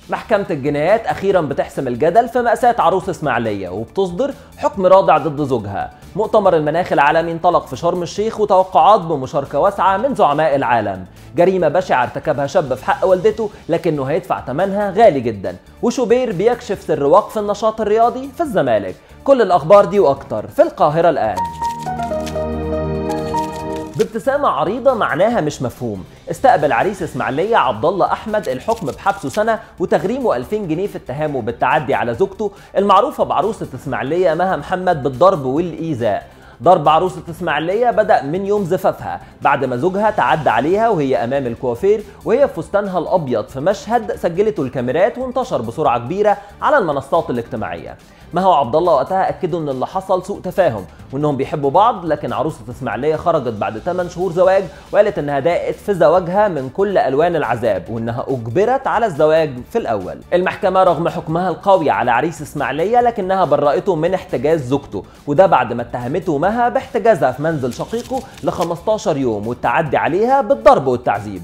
محكمة الجنايات أخيرا بتحسم الجدل في مأساة عروس إسماعيلية وبتصدر حكم رادع ضد زوجها مؤتمر المناخ العالمي انطلق في شرم الشيخ وتوقعات بمشاركة واسعة من زعماء العالم جريمة بشعة ارتكبها شاب في حق والدته لكنه هيدفع ثمنها غالي جدا وشوبير بيكشف سر وقف النشاط الرياضي في الزمالك كل الأخبار دي وأكتر في القاهرة الآن بابتسامة عريضة معناها مش مفهوم استقبل عريس اسماعيلية عبد الله احمد الحكم بحبسه سنة وتغريمه 2000 جنيه في اتهامه بالتعدي على زوجته المعروفة بعروسة اسماعيلية مها محمد بالضرب والايذاء ضرب عروسة اسماعيلية بدأ من يوم زفافها بعد ما زوجها تعدى عليها وهي أمام الكوافير وهي في فستانها الأبيض في مشهد سجلته الكاميرات وانتشر بسرعة كبيرة على المنصات الاجتماعية ما هو عبد الله وقتها اكدوا ان اللي حصل سوء تفاهم وانهم بيحبوا بعض لكن عروسه اسماعيليه خرجت بعد 8 شهور زواج وقالت انها ضاقت في زواجها من كل الوان العذاب وانها اجبرت على الزواج في الاول المحكمه رغم حكمها القوي على عريس اسماعيليه لكنها برأته من احتجاز زوجته وده بعد ما اتهمته مها باحتجازها في منزل شقيقه ل 15 يوم والتعدي عليها بالضرب والتعذيب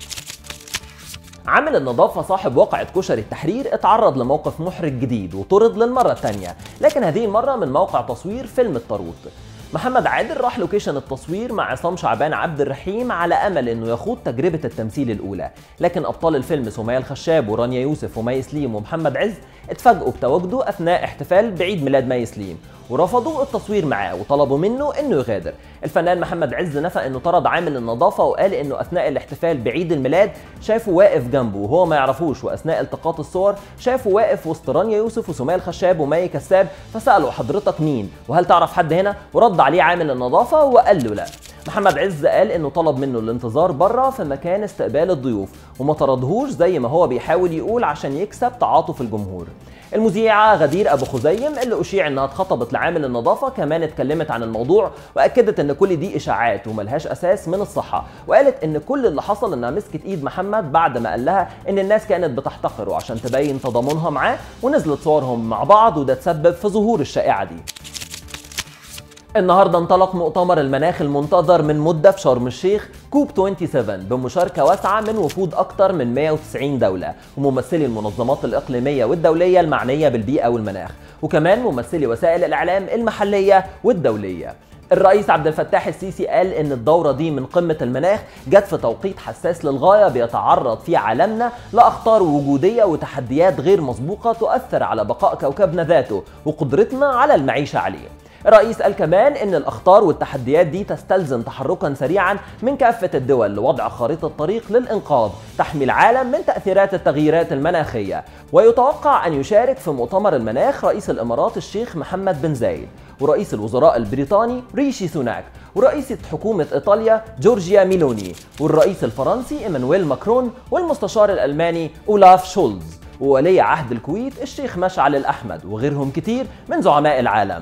عامل النظافة صاحب واقعة كشري التحرير اتعرض لموقف محرج جديد وطرد للمرة الثانية لكن هذه المرة من موقع تصوير فيلم الطاروت محمد عادل راح لوكيشن التصوير مع عصام شعبان عبد الرحيم على امل انه يخوض تجربه التمثيل الاولى لكن ابطال الفيلم سمية الخشاب ورانيا يوسف ومي سليم ومحمد عز اتفاجئوا بتواجده اثناء احتفال بعيد ميلاد مي سليم ورفضوا التصوير معاه وطلبوا منه انه يغادر الفنان محمد عز نفى انه طرد عامل النظافه وقال انه اثناء الاحتفال بعيد الميلاد شافه واقف جنبه وهو ما يعرفوش واثناء التقاط الصور شافه واقف وسط رانيا يوسف وسمية الخشاب ومي كساب فسالوا حضرتك مين وهل تعرف حد هنا ورد عليه عامل النظافه وقال له لا محمد عز قال انه طلب منه الانتظار بره في مكان استقبال الضيوف وما طردهوش زي ما هو بيحاول يقول عشان يكسب تعاطف الجمهور المذيعة غدير أبو خزيم اللي أشيع إنها اتخطبت لعامل النظافة كمان اتكلمت عن الموضوع وأكدت إن كل دي إشاعات وملهاش أساس من الصحة وقالت إن كل اللي حصل إنها مسكت إيد محمد بعد ما قال لها إن الناس كانت بتحتقره عشان تبين تضامنها معاه ونزلت صورهم مع بعض وده تسبب في ظهور الشائعة دي النهارده انطلق مؤتمر المناخ المنتظر من مده في شرم الشيخ كوب 27 بمشاركه واسعه من وفود اكثر من 190 دوله وممثلي المنظمات الاقليميه والدوليه المعنيه بالبيئه والمناخ وكمان ممثلي وسائل الاعلام المحليه والدوليه الرئيس عبد الفتاح السيسي قال ان الدورة دي من قمة المناخ جت في توقيت حساس للغاية بيتعرض فيه عالمنا لأخطار وجودية وتحديات غير مسبوقة تؤثر على بقاء كوكبنا ذاته وقدرتنا على المعيشة عليه الرئيس قال كمان ان الاخطار والتحديات دي تستلزم تحركا سريعا من كافه الدول لوضع خريطه طريق للانقاذ تحمي العالم من تاثيرات التغييرات المناخيه ويتوقع ان يشارك في مؤتمر المناخ رئيس الامارات الشيخ محمد بن زايد ورئيس الوزراء البريطاني ريشي سوناك ورئيسة حكومة إيطاليا جورجيا ميلوني والرئيس الفرنسي إيمانويل ماكرون والمستشار الألماني أولاف شولز وولي عهد الكويت الشيخ مشعل الأحمد وغيرهم كتير من زعماء العالم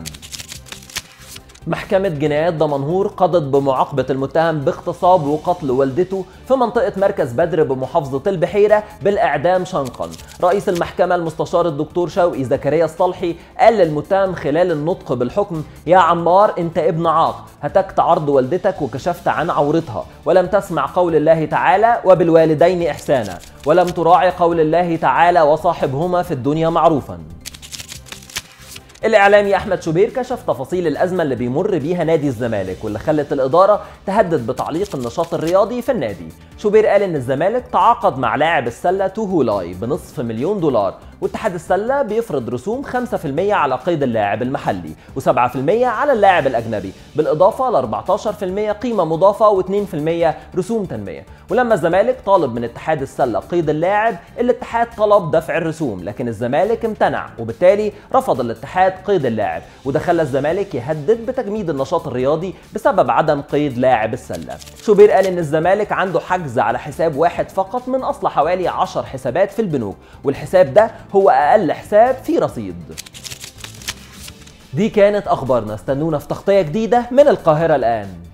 محكمة جنايات دمنهور قضت بمعاقبة المتهم باغتصاب وقتل والدته في منطقة مركز بدر بمحافظة البحيرة بالإعدام شنقا رئيس المحكمة المستشار الدكتور شوقي زكريا الصلحي قال للمتهم خلال النطق بالحكم يا عمار انت ابن عاق هتكت عرض والدتك وكشفت عن عورتها ولم تسمع قول الله تعالى وبالوالدين إحسانا ولم تراعي قول الله تعالى وصاحبهما في الدنيا معروفا الاعلامي احمد شوبير كشف تفاصيل الازمه اللي بيمر بيها نادي الزمالك واللي خلت الاداره تهدد بتعليق النشاط الرياضي في النادي شوبير قال ان الزمالك تعاقد مع لاعب السله توهولاي بنصف مليون دولار واتحاد السله بيفرض رسوم 5% على قيد اللاعب المحلي و7% على اللاعب الاجنبي بالاضافه ل 14% قيمه مضافه و2% رسوم تنميه ولما الزمالك طالب من اتحاد السله قيد اللاعب الاتحاد طلب دفع الرسوم لكن الزمالك امتنع وبالتالي رفض الاتحاد قيد اللاعب وده خلى الزمالك يهدد بتجميد النشاط الرياضي بسبب عدم قيد لاعب السله شوبير قال ان الزمالك عنده حجز على حساب واحد فقط من اصل حوالي 10 حسابات في البنوك والحساب ده هو اقل حساب في رصيد دي كانت اخبارنا استنونا في تغطيه جديده من القاهره الان